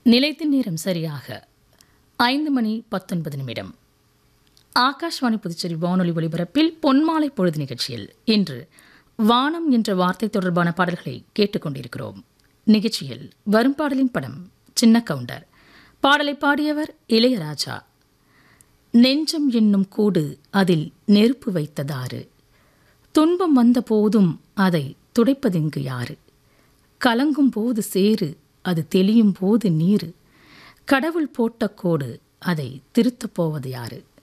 நிலைத்தின் நேரம் சரியாக ஐந்து மணி பத்தொன்பது நிமிடம் ஆகாஷ்வாணி புதுச்சேரி வானொலி ஒலிபரப்பில் பொன்மாலை பொழுது நிகழ்ச்சியில் இன்று வானம் என்ற வார்த்தை தொடர்பான பாடல்களை கேட்டுக்கொண்டிருக்கிறோம் நிகழ்ச்சியில் வரும் பாடலின் படம் சின்ன கவுண்டர் பாடலை பாடியவர் இளையராஜா நெஞ்சம் என்னும் கூடு அதில் நெருப்பு வைத்ததாறு துன்பம் வந்த போதும் அதை துடைப்பதெங்கு யாரு கலங்கும் போது சேறு அது தெளியும் போது நீரு கடவுள் போட்ட கோடு அதை திருத்தப் போவது யாரு